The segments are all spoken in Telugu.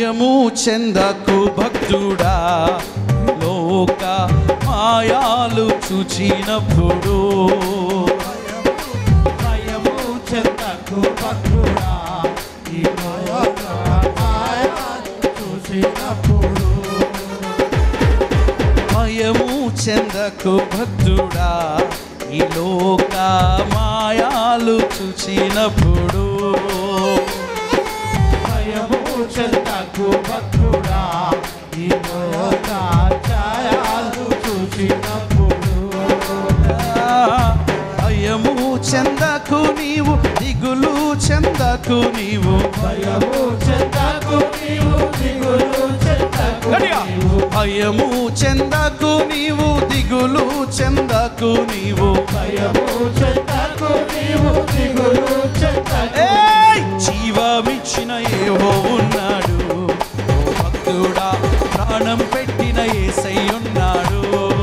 భయము చెందకు భక్తుడా లోక మాయాలు చూచినప్పుడు భయము చెందకు భక్తుడా ఈ లోక మాయను చూసినప్పుడు భయము చెందకు భక్తుడా ఈ లోక మాయాలు చూచినప్పుడు భయము చెందకు భక్తుడా ఈ లోక ఛాయలు చూసినప్పుడు భయము చెందకు నీవు దిగులు చెందకు నీవు భయము చెందకు నీవు దిగులు చెందకు గట్టిగా. నీవు భయము చెందకు నీవు దిగులు చెందకు నీవు భయము చెందకు నీవు దిగులు చెందకు ఏయ్! జీవమిచ్చిన ఏవో ఉన్నాడు ఓ భక్తుడా ప్రాణం పెట్టిన ఏసై ఉన్నాడు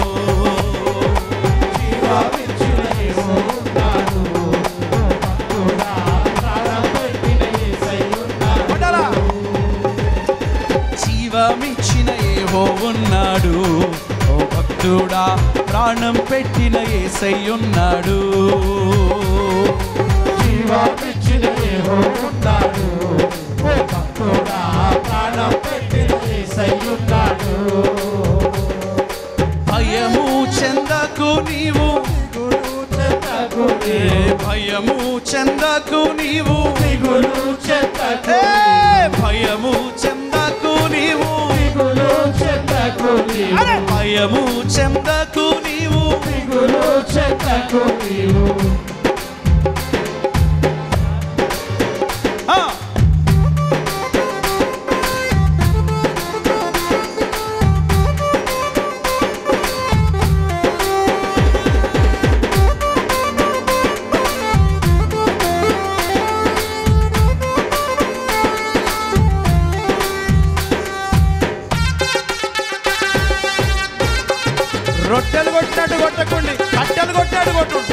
జీవమిచ్చిన యేసు ఉన్నాడు. ఓ భక్తుడా, ప్రాణం పెట్టిన యేసయ్య ఉన్నాడు. కొట్టాలా? జీవమిచ్చిన ఏవో ఉన్నాడు ఓ భక్తుడా ప్రాణం పెట్టిన ఏసై ఉన్నాడు జీవమిచ్చిన యేసు ఉన్నాడు. ఓ భక్తుడా, ప్రాణం పెట్టిన యేసయ్య ఉన్నాడు. భయము చెందకు నీవు దిగులు చెందకు ఏ నీవు. భయము చెందకు నీవు దిగులు చెందకు ఏ నీవు. భయము చెందకు నీవు దిగులు చెందకు నీవు. అరే! భయము చెందకు నీవు దిగులు చెందకు నీవు. ఆ! రొట్టెలు కొట్టినట్టు కొట్టకండి కట్టెలు కొట్టినట్టు కొట్టుండి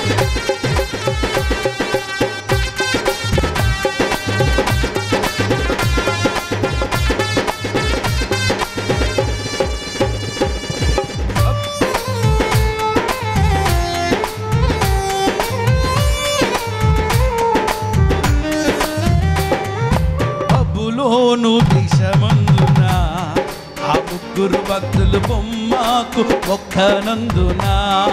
బబులోను దేశమందున ఆ ముగ్గురు భక్తులు బొమ్మకు ఒక్కనందున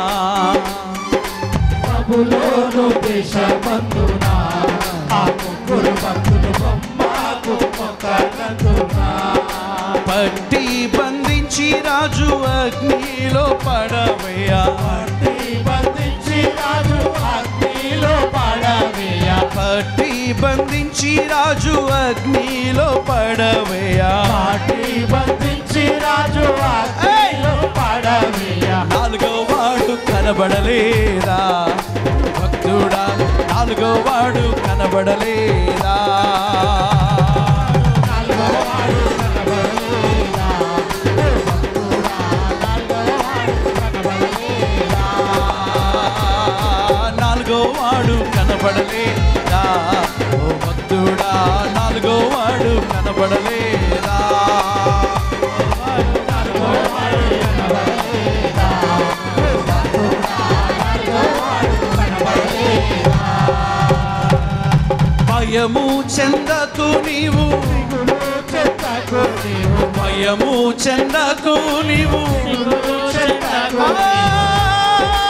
బబులోను దేశమందున ఆ ముగ్గురు భక్తులు బొమ్మకు మొక్కనందున పట్టి బంధించి రాజు అగ్నిలో పడవయ్యా పట్టి బంధించి రాజు అగ్నిలో పడవేయ పట్టి బంధించి రాజు అగ్నిలో పడవయ్యా పాటి బంధించి రాజు అగ్నిలో పడవేయ నాలుగో వాడు కనబడలేదా భక్తుడా నాలుగో వాడు కనబడలేదా నాలుగోవాడు కనబడలేదా? ఓ భక్తుడా, నాలుగోవాడు కనబడలేదా? నాలుగో వాడు కనబడలేదా ఓ భక్తుడా నాలుగో వాడు కనబడలేదా భయము చెందకు నీవు దిగులు చెందకు నీవు, భయము చెందకు నీవు దిగులు చెందకు ఆ! నీవు.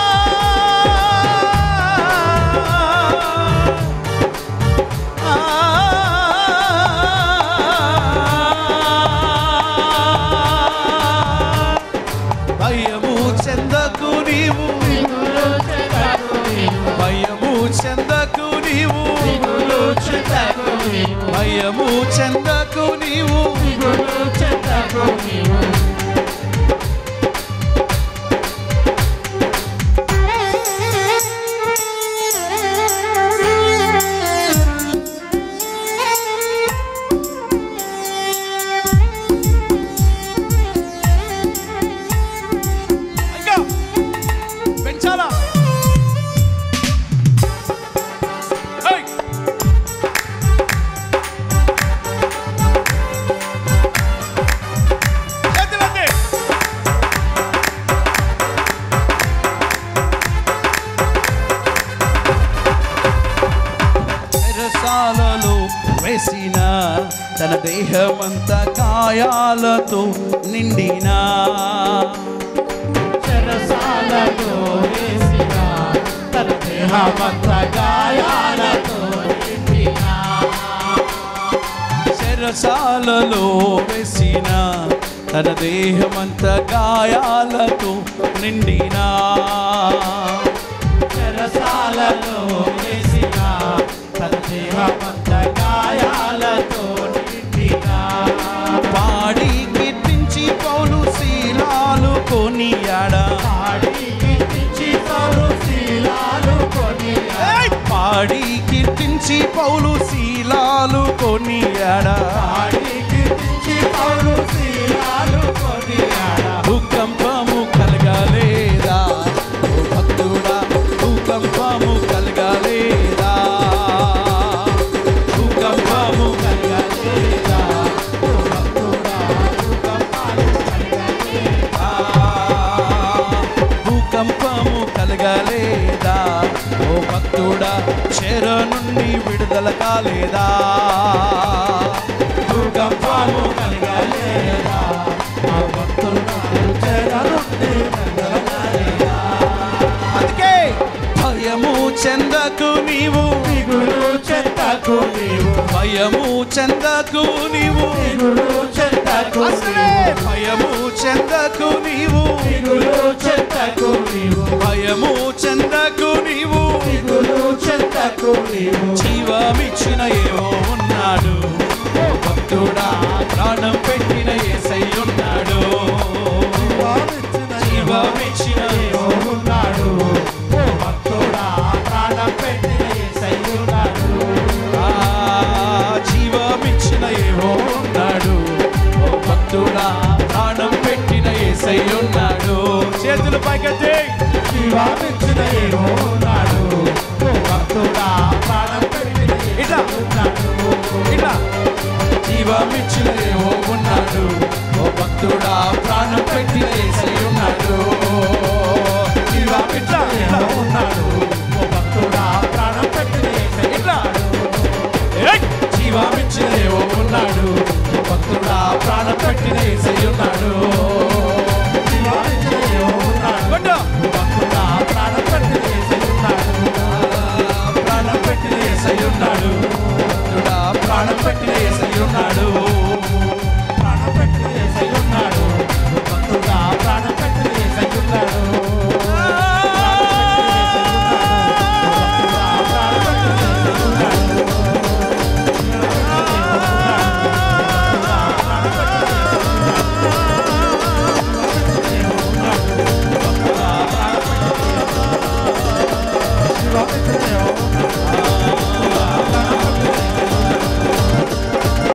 భయము చెందకు నీవు దిగులు చెందకు నీవు, భయము చెందకు నీవు దిగులు చెందకు నీవు, భయము చెందకు నీవు దిగులు చెందకు నీవు. ఇంకా పెంచాలా ఏయ్! చెరసాలలో వేసిన తన దేహమంతా గాయాలతో నిండినా చెరసాలలో వేసిన తన దేహమంత గాయాలతో నిండిన చెరసాలలో వేసిన తన దేహమంతా గాయాలతో నిండినా చెరసాలలో వేసిన తన దేహమంత గాయాలతో నిండిన పాడి కీర్తించి పౌలు శీలాలు కొనియాడా పాడి కీర్తించి పౌలు శీలాలు కొనియాడు. పాడి కీర్తించి పౌలు శీలాలు కొనియాడా పాడి కీర్తించి పౌలు శీలాలు కొనియాడు. భూకంపము కలగలేదా ఓ భక్తుడా భూకంపము కలగలేదా భూకంపము కలగలేదా? ఓ భక్తుడా, భూకంపాలు కలగలేదా? భూకంపము కలగలేదా ఓ భక్తుడా చెర నుండి విడుదల కాలేదా భూకంపాలు కలగలేదా? ఆ భక్తుడా, చెర నుండి కలగలేదా? అందుకే భయము చెందకు నీవు దిగులు చెంతకు నీవు భయము చెందకు నీవు దిగులు చెంతకు అసలే నీవు భయము చెందకు నీవు దిగులు చెంతకు నీవు భయము చెందకు నీవు దిగులు చెంతకు నీవు జీవమిచ్చిన ఏవో ఉన్నాడు ఓ భక్తుడా ప్రాణం పెట్టిన ఏసై ఉన్నాడు జీవమిచ్చిన ఏవో ఉన్నాడు ఓ భక్తుడా ప్రాణం పెట్టిన యేసయ్య ఉన్నాడు ఆ జీవమిచ్చిన ఏవో ఉన్నాడు ఓ భక్తుడా ప్రాణం పెట్టిన ఏసై ఉన్నాడు చేతులు పైకెత్తి జీవామిచ్చిన ఏవో